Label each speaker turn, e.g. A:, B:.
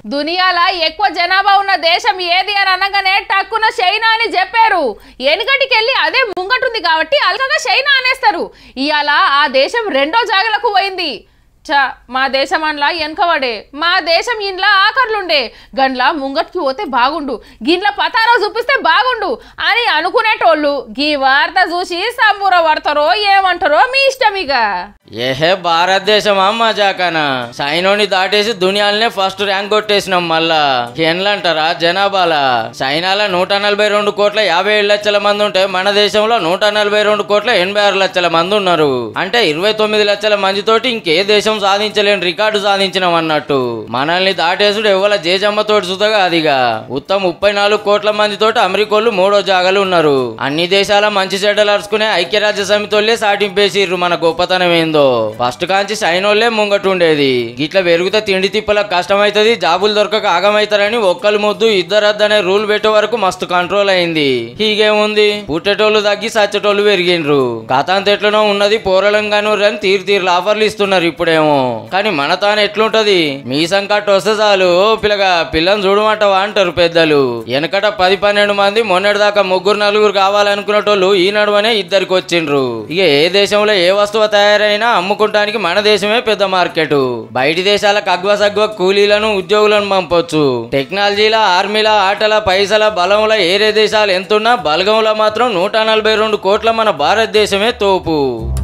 A: దునియాల ఎక్కువ జనాభా ఉన్న దేశం ఏది అని అనగానే టక్కున చైనా అని చెప్పారు వెనుకటికి వెళ్ళి అదే ముంగటుంది కాబట్టి అల్కగా చైనా అనేస్తారు ఇవాళ ఆ దేశం రెండో జాగలకు పోయింది చ మా దేశం అండ్లా వెనకబడే మా దేశం ఇండ్ల ఆకర్లుండే గండ్ల ముంగట్కి పోతే బాగుండు గిన్ల పతారో చూపిస్తే బాగుండు అని అనుకునేటోళ్ళు గీ వార్త చూసి సంబూర పడతారో ఏమంటారో మీ ఇష్టం ఇక
B: ఏహే భారతదేశమా మజాకనా చైనాని దాటేసి దునియాలనే ఫస్ట్ ర్యాంక్ కొట్టేసినాం మళ్ళా ఎన్లంటారా జనాభాల చైనాలో నూట నలభై రెండు కోట్ల యాభై ఏడు లక్షల మంది ఉంటే మన దేశంలో నూట నలభై రెండు కోట్ల ఎనభై ఆరు లక్షల మంది ఉన్నారు అంటే ఇరవై తొమ్మిది లక్షల మందితోటి ఇంకే దేశం సాధించలేని రికార్డు సాధించినాం అన్నట్టు మనల్ని దాటేసుడు ఎవ్వల జేజమ్మతోటి సుతగా అదిగా ఉత్తమ ముప్పై నాలుగు కోట్ల మందితోటి అమెరికోళ్ళు మూడో జాగాలు ఉన్నారు అన్ని దేశాల మంచి చెడ్డలు అరుచుకునే ఐక్యరాజ్య సమితోళ్ళే సాటింపేసిర్రు మన గొప్పతనం ఏందో ఫస్ట్ కాంచి సైనోళ్ళే ముంగటుండేది గిట్ల పెరిగితే తిండి తిప్పలకు కష్టమైతది జాబులు దొరకక ఆగమైతారని ఒక్కలు ముద్దు ఇద్దరద్దనే రూల్ పెట్టే వరకు మస్తు కంట్రోల్ అయింది హీగేముంది పుట్టేటోళ్ళు తగ్గి సచ్చేటోళ్ళు పెరిగిండ్రు గతాంత ఎట్లనో ఉన్నది పోరలంగాను అని తీరు తీరు ఆఫర్లు ఇస్తున్నారు ఇప్పుడేమో కానీ మన తాను ఎట్లుంటది మీ సంకట్ వస్తే చాలు "ఓ పిల్లగా పిల్లని చూడమంటావా అంటారు పెద్దలు వెనకట పది పన్నెండు మంది మొన్నటి దాకా ముగ్గురు నలుగురు కావాలనుకునేటోళ్ళు ఈ నడువనే ఇద్దరికి వచ్చిండ్రు ఇక ఏ దేశంలో ఏ వస్తువు తయారైనా అమ్ముకుంటానికి మన దేశమే పెద్ద మార్కెట్ బయటి దేశాలకు అగ్వ సగ్వ కూలీలను ఉద్యోగులను పంపొచ్చు టెక్నాలజీల ఆర్మీల ఆటల పైసల బలంల ఏరే దేశాలు ఎంతున్నా బలగంలో మాత్రం నూట నలభై రెండు కోట్ల మన భారతదేశమే తోపు